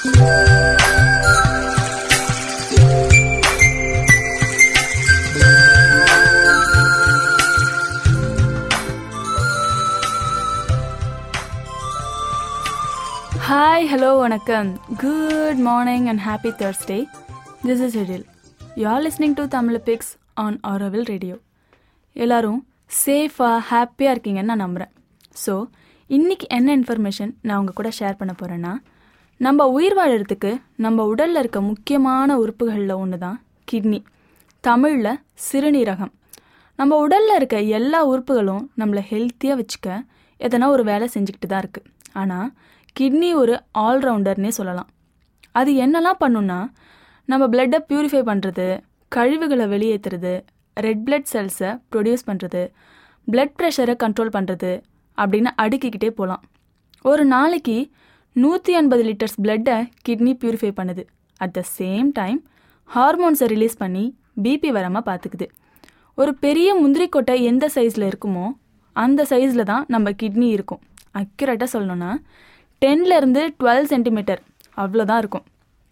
hi hello வணக்கம் good morning and happy Thursday this is இடில் you are listening to Tamil picks on Auroville radio எல்லாரும் சேஃபாக ஹாப்பியாக இருக்கீங்கன்னு நான் நம்புகிறேன் ஸோ இன்னைக்கு என்ன இன்ஃபர்மேஷன் நான் உங்கள் கூட ஷேர் பண்ண போகிறேன்னா நம்ம உயிர் வாழறதுக்கு நம்ம உடலில் இருக்க முக்கியமான உறுப்புகளில் ஒன்று தான் கிட்னி தமிழில் சிறுநீரகம் நம்ம உடலில் இருக்க எல்லா உறுப்புகளும் நம்மளை ஹெல்த்தியாக வச்சுக்க எதனா ஒரு வேலை செஞ்சுக்கிட்டு தான் இருக்குது ஆனால் கிட்னி ஒரு ஆல்ரவுண்டர்னே சொல்லலாம் அது என்னெல்லாம் பண்ணுன்னா நம்ம பிளட்டை பியூரிஃபை பண்ணுறது கழிவுகளை வெளியேற்றுறது ரெட் பிளட் செல்ஸை ப்ரொடியூஸ் பண்ணுறது பிளட் ப்ரெஷரை கண்ட்ரோல் பண்ணுறது அப்படின்னு அடுக்கிக்கிட்டே போகலாம் ஒரு நாளைக்கு நூற்றி எண்பது லிட்டர்ஸ் பிளட்டை கிட்னி பியூரிஃபை பண்ணுது அட் த சேம் டைம் ஹார்மோன்ஸை ரிலீஸ் பண்ணி பிபி வராமல் பார்த்துக்குது ஒரு பெரிய முந்திரி கொட்டை எந்த சைஸில் இருக்குமோ அந்த சைஸில் தான் நம்ம கிட்னி இருக்கும் அக்யூரேட்டாக சொல்லணும்னா டென்லேருந்து டுவெல் சென்டிமீட்டர் அவ்வளோதான் இருக்கும்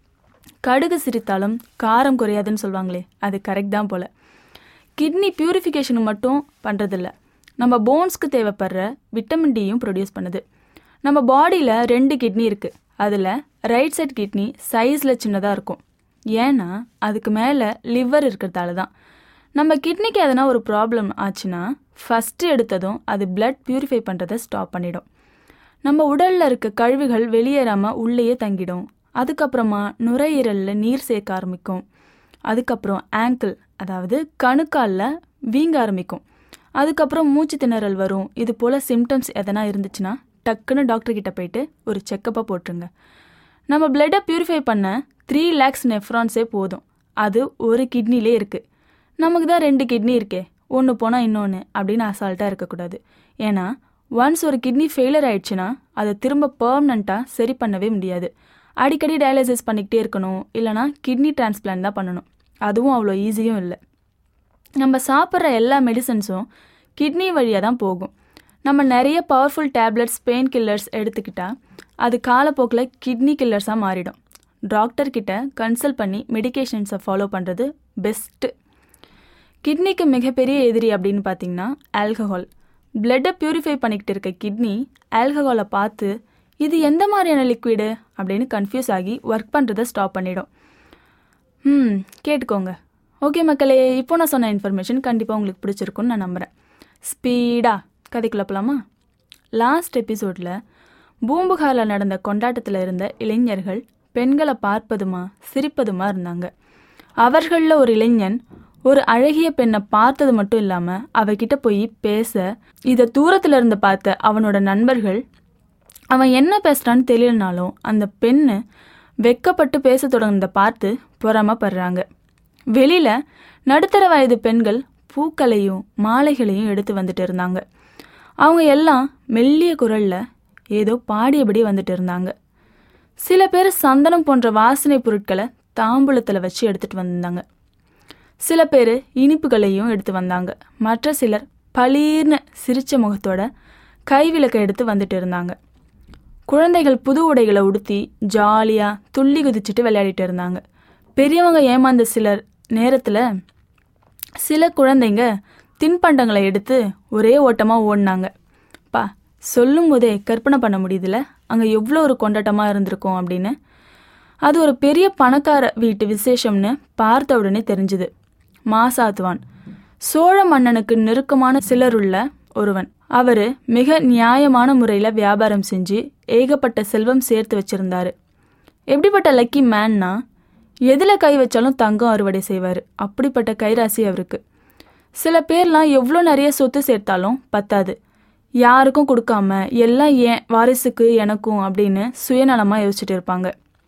கடுகு சிரித்தாலும் காரம் குறையாதுன்னு சொல்லுவாங்களே அது கரெக்ட் தான் போல் கிட்னி பியூரிஃபிகேஷனுக்கு மட்டும் பண்ணுறதில்ல நம்ம போன்ஸ்க்கு தேவைப்படுற விட்டமின் டியும் ப்ரொடியூஸ் பண்ணுது நம்ம பாடியில் ரெண்டு கிட்னி இருக்குது அதில் ரைட் சைட் கிட்னி சைஸில் சின்னதாக இருக்கும் ஏன்னா அதுக்கு மேலே லிவர் இருக்கிறதால தான் நம்ம கிட்னிக்கு எதனா ஒரு ப்ராப்ளம் ஆச்சுன்னா ஃபஸ்ட்டு எடுத்ததும் அது பிளட் பியூரிஃபை பண்ணுறதை ஸ்டாப் பண்ணிடும் நம்ம உடலில் இருக்க கழிவுகள் வெளியேறாமல் உள்ளேயே தங்கிடும் அதுக்கப்புறமா நுரையீரலில் நீர் சேர்க்க ஆரம்பிக்கும் அதுக்கப்புறம் ஆங்கிள் அதாவது கணுக்காலில் வீங்க ஆரம்பிக்கும் அதுக்கப்புறம் மூச்சு திணறல் வரும் இது போல் சிம்டம்ஸ் எதனா இருந்துச்சுன்னா டக்குன்னு டாக்டர் கிட்ட போயிட்டு ஒரு செக்கப்பாக போட்டுருங்க நம்ம பிளட்டை பியூரிஃபை பண்ண த்ரீ லேக்ஸ் நெஃப்ரான்ஸே போதும் அது ஒரு கிட்னிலே இருக்குது நமக்கு தான் ரெண்டு கிட்னி இருக்கே ஒன்று போனால் இன்னொன்று அப்படின்னு அசால்ட்டாக இருக்கக்கூடாது ஏன்னா ஒன்ஸ் ஒரு கிட்னி ஃபெயிலியர் ஆயிடுச்சுன்னா அதை திரும்ப பர்மனண்ட்டாக சரி பண்ணவே முடியாது அடிக்கடி டயாலிசிஸ் பண்ணிக்கிட்டே இருக்கணும் இல்லைனா கிட்னி டிரான்ஸ்பிளான்ட் தான் பண்ணணும் அதுவும் அவ்வளோ ஈஸியும் இல்லை நம்ம சாப்பிட்ற எல்லா மெடிசன்ஸும் கிட்னி வழியாக தான் போகும் நம்ம நிறைய பவர்ஃபுல் டேப்லெட்ஸ் பெயின் கில்லர்ஸ் எடுத்துக்கிட்டால் அது காலப்போக்கில் கிட்னி கில்லர்ஸாக மாறிடும் டாக்டர் கிட்ட கன்சல்ட் பண்ணி மெடிகேஷன்ஸை ஃபாலோ பண்ணுறது பெஸ்ட்டு கிட்னிக்கு மிகப்பெரிய எதிரி அப்படின்னு பார்த்தீங்கன்னா ஆல்கஹால் பிளட்டை பியூரிஃபை பண்ணிக்கிட்டு இருக்க கிட்னி ஆல்கஹாலை பார்த்து இது எந்த மாதிரியான லிக்விடு அப்படின்னு கன்ஃபியூஸ் ஆகி ஒர்க் பண்ணுறதை ஸ்டாப் பண்ணிடும் ம் கேட்டுக்கோங்க ஓகே மக்களே இப்போ நான் சொன்ன இன்ஃபர்மேஷன் கண்டிப்பாக உங்களுக்கு பிடிச்சிருக்குன்னு நான் நம்புகிறேன் ஸ்பீடாக கதைக்குள்ள போகலாமா லாஸ்ட் எபிசோடில் பூம்புகாரில் நடந்த கொண்டாட்டத்தில் இருந்த இளைஞர்கள் பெண்களை பார்ப்பதுமா சிரிப்பதுமா இருந்தாங்க அவர்களில் ஒரு இளைஞன் ஒரு அழகிய பெண்ணை பார்த்தது மட்டும் இல்லாமல் அவகிட்ட போய் பேச இதை தூரத்தில் இருந்து பார்த்த அவனோட நண்பர்கள் அவன் என்ன பேசுகிறான்னு தெரியலனாலும் அந்த பெண்ணு வெக்கப்பட்டு பேச தொடங்கினதை பார்த்து பொறாமப்படுறாங்க வெளியில் நடுத்தர வயது பெண்கள் பூக்களையும் மாலைகளையும் எடுத்து வந்துட்டு இருந்தாங்க அவங்க எல்லாம் மெல்லிய குரலில் ஏதோ பாடியபடி வந்துட்டு இருந்தாங்க சில பேர் சந்தனம் போன்ற வாசனை பொருட்களை தாம்பூலத்தில் வச்சு எடுத்துகிட்டு வந்திருந்தாங்க சில பேர் இனிப்புகளையும் எடுத்து வந்தாங்க மற்ற சிலர் பளீர்னு சிரிச்ச முகத்தோட கைவிளக்கை எடுத்து வந்துட்டு இருந்தாங்க குழந்தைகள் புது உடைகளை உடுத்தி ஜாலியாக துள்ளி குதிச்சுட்டு விளையாடிட்டு இருந்தாங்க பெரியவங்க ஏமாந்த சிலர் நேரத்தில் சில குழந்தைங்க தின்பண்டங்களை எடுத்து ஒரே ஓட்டமாக ஓடினாங்க பா சொல்லும் போதே கற்பனை பண்ண முடியுதுல அங்கே எவ்வளோ ஒரு கொண்டாட்டமாக இருந்திருக்கும் அப்படின்னு அது ஒரு பெரிய பணக்கார வீட்டு விசேஷம்னு பார்த்த உடனே தெரிஞ்சுது மாசாத்துவான் சோழ மன்னனுக்கு நெருக்கமான சிலருள்ள ஒருவன் அவர் மிக நியாயமான முறையில் வியாபாரம் செஞ்சு ஏகப்பட்ட செல்வம் சேர்த்து வச்சிருந்தாரு எப்படிப்பட்ட லக்கி மேன்னா எதில் கை வச்சாலும் தங்கம் அறுவடை செய்வார் அப்படிப்பட்ட கைராசி அவருக்கு சில பேர்லாம் எவ்வளோ நிறைய சொத்து சேர்த்தாலும் பத்தாது யாருக்கும் கொடுக்காம எல்லாம் ஏன் வாரிசுக்கு எனக்கும் அப்படின்னு சுயநலமாக யோசிச்சுட்டு இருப்பாங்க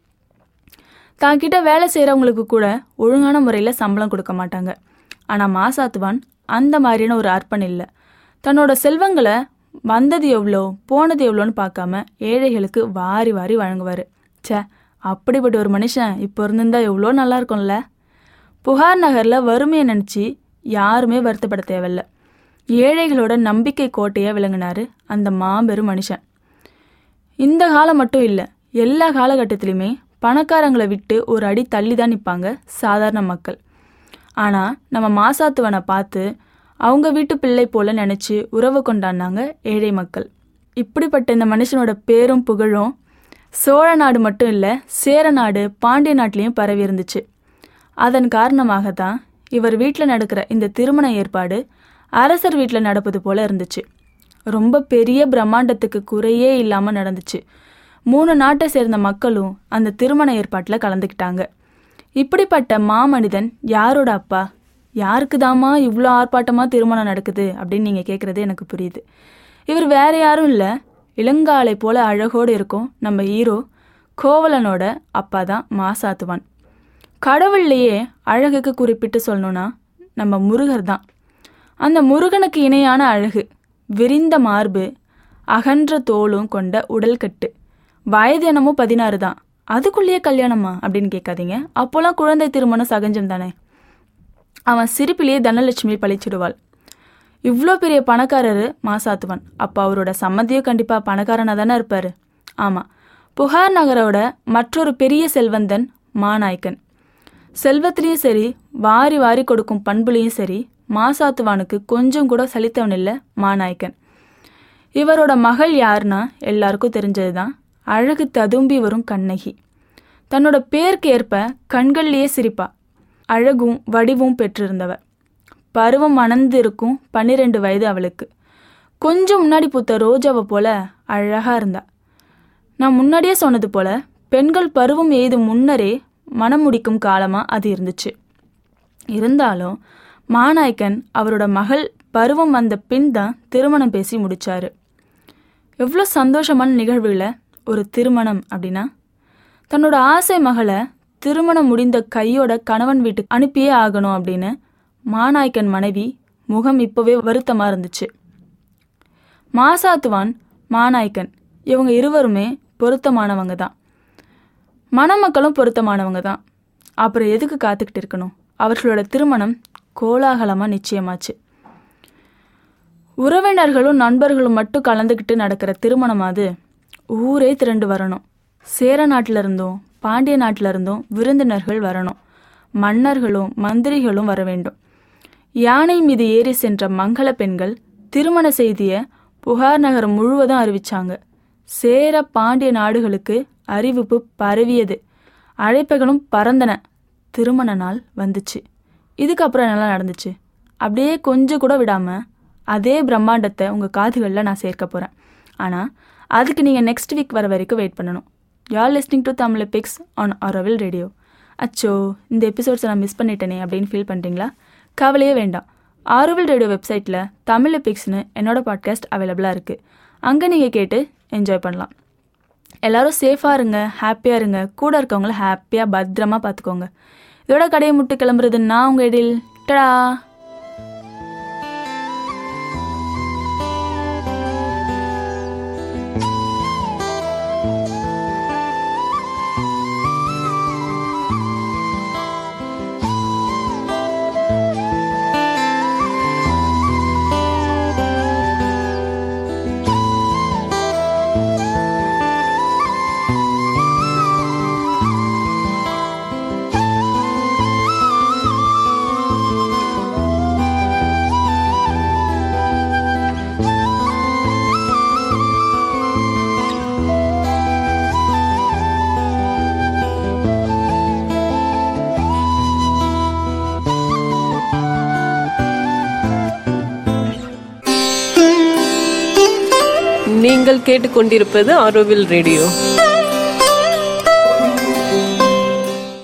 தான்கிட்ட வேலை செய்கிறவங்களுக்கு கூட ஒழுங்கான முறையில் சம்பளம் கொடுக்க மாட்டாங்க ஆனால் மாசாத்துவான் அந்த மாதிரியான ஒரு அர்ப்பணம் இல்லை தன்னோட செல்வங்களை வந்தது எவ்வளோ போனது எவ்வளோன்னு பார்க்காம ஏழைகளுக்கு வாரி வாரி வழங்குவார் ச்சே அப்படிப்பட்ட ஒரு மனுஷன் இப்போ இருந்திருந்தா எவ்வளோ நல்லா இருக்கும்ல புகார் நகரில் வறுமையை நினச்சி யாருமே வருத்தப்பட தேவையில்ல ஏழைகளோட நம்பிக்கை கோட்டையாக விளங்கினாரு அந்த மாபெரும் மனுஷன் இந்த காலம் மட்டும் இல்லை எல்லா காலகட்டத்திலையுமே பணக்காரங்களை விட்டு ஒரு அடி தள்ளி தான் நிற்பாங்க சாதாரண மக்கள் ஆனால் நம்ம மாசாத்துவனை பார்த்து அவங்க வீட்டு பிள்ளை போல நினச்சி உறவு கொண்டாடினாங்க ஏழை மக்கள் இப்படிப்பட்ட இந்த மனுஷனோட பேரும் புகழும் சோழ நாடு மட்டும் இல்லை சேர நாடு பாண்டிய நாட்டிலையும் பரவி இருந்துச்சு அதன் காரணமாக தான் இவர் வீட்டில் நடக்கிற இந்த திருமண ஏற்பாடு அரசர் வீட்டில் நடப்பது போல இருந்துச்சு ரொம்ப பெரிய பிரம்மாண்டத்துக்கு குறையே இல்லாமல் நடந்துச்சு மூணு நாட்டை சேர்ந்த மக்களும் அந்த திருமண ஏற்பாட்டில் கலந்துக்கிட்டாங்க இப்படிப்பட்ட மாமனிதன் யாரோட அப்பா யாருக்கு தாமா இவ்வளோ ஆர்ப்பாட்டமாக திருமணம் நடக்குது அப்படின்னு நீங்கள் கேட்குறது எனக்கு புரியுது இவர் வேற யாரும் இல்லை இளங்காலை போல அழகோடு இருக்கும் நம்ம ஹீரோ கோவலனோட அப்பா தான் மாசாத்துவான் கடவுள்லையே அழகுக்கு குறிப்பிட்டு சொல்லணும்னா நம்ம முருகர் தான் அந்த முருகனுக்கு இணையான அழகு விரிந்த மார்பு அகன்ற தோலும் கொண்ட உடல்கட்டு வயது என்னமோ பதினாறு தான் அதுக்குள்ளேயே கல்யாணமா அப்படின்னு கேட்காதீங்க அப்போல்லாம் குழந்தை திருமணம் சகஜம் தானே அவன் சிரிப்பிலேயே தனலட்சுமி பழிச்சிடுவாள் இவ்வளோ பெரிய பணக்காரரு மாசாத்துவன் அப்போ அவரோட சம்மந்தியும் கண்டிப்பாக பணக்காரனாக தானே இருப்பார் ஆமாம் புகார் நகரோட மற்றொரு பெரிய செல்வந்தன் மாநாய்க்கன் செல்வத்திலையும் சரி வாரி வாரி கொடுக்கும் பண்புலையும் சரி மாசாத்துவானுக்கு கொஞ்சம் கூட சலித்தவன் இல்லை மாநாய்க்கன் இவரோட மகள் யாருன்னா எல்லாருக்கும் தெரிஞ்சது தான் அழகு ததும்பி வரும் கண்ணகி தன்னோட பேருக்கு ஏற்ப கண்கள்லேயே சிரிப்பா அழகும் வடிவும் பெற்றிருந்தவ பருவம் மணந்து இருக்கும் பன்னிரெண்டு வயது அவளுக்கு கொஞ்சம் முன்னாடி பூத்த ரோஜாவை போல அழகா இருந்தா நான் முன்னாடியே சொன்னது போல பெண்கள் பருவம் எய்தும் முன்னரே மனம் முடிக்கும் காலமா அது இருந்துச்சு இருந்தாலும் மாநாய்க்கன் அவரோட மகள் பருவம் வந்த பின் தான் திருமணம் பேசி முடிச்சாரு எவ்வளோ சந்தோஷமான நிகழ்வுல ஒரு திருமணம் அப்படின்னா தன்னோட ஆசை மகளை திருமணம் முடிந்த கையோட கணவன் வீட்டுக்கு அனுப்பியே ஆகணும் அப்படின்னு மாநாய்க்கன் மனைவி முகம் இப்போவே வருத்தமாக இருந்துச்சு மாசாத்துவான் மாநாய்க்கன் இவங்க இருவருமே பொருத்தமானவங்க தான் மணமக்களும் பொருத்தமானவங்க தான் அப்புறம் எதுக்கு காத்துக்கிட்டு இருக்கணும் அவர்களோட திருமணம் கோலாகலமாக நிச்சயமாச்சு உறவினர்களும் நண்பர்களும் மட்டும் கலந்துக்கிட்டு நடக்கிற திருமணம் அது ஊரே திரண்டு வரணும் சேர நாட்டில இருந்தும் பாண்டிய நாட்டில இருந்தும் விருந்தினர்கள் வரணும் மன்னர்களும் மந்திரிகளும் வர வேண்டும் யானை மீது ஏறி சென்ற மங்கள பெண்கள் திருமண செய்தியை புகார் நகரம் முழுவதும் அறிவிச்சாங்க சேர பாண்டிய நாடுகளுக்கு அறிவிப்பு பரவியது அழைப்புகளும் பறந்தன திருமண நாள் வந்துச்சு இதுக்கப்புறம் என்னெல்லாம் நடந்துச்சு அப்படியே கொஞ்சம் கூட விடாமல் அதே பிரம்மாண்டத்தை உங்கள் காதுகளில் நான் சேர்க்க போகிறேன் ஆனால் அதுக்கு நீங்கள் நெக்ஸ்ட் வீக் வர வரைக்கும் வெயிட் பண்ணணும் you're listening to Tamil picks on Auroville radio அச்சோ இந்த எபிசோட்ஸை நான் மிஸ் பண்ணிட்டேனே அப்படின்னு ஃபீல் பண்ணுறீங்களா கவலையே வேண்டாம் ஆரோவில் ரேடியோ வெப்சைட்டில் தமிழ் பிக்ஸ்னு என்னோட பாட்காஸ்ட் அவைலபிளாக இருக்குது அங்கே நீங்கள் கேட்டு என்ஜாய் பண்ணலாம் எல்லாரும் சேஃபாக இருங்க ஹாப்பியாக இருங்க கூட இருக்கவங்கள ஹாப்பியாக பத்திரமா பார்த்துக்கோங்க இதோட கடையை முட்டு கிளம்புறது நான் உங்கள் இடையில் டடா நீங்கள் கேட்டுக்கொண்டிருப்பது ஆரோவில் ரேடியோ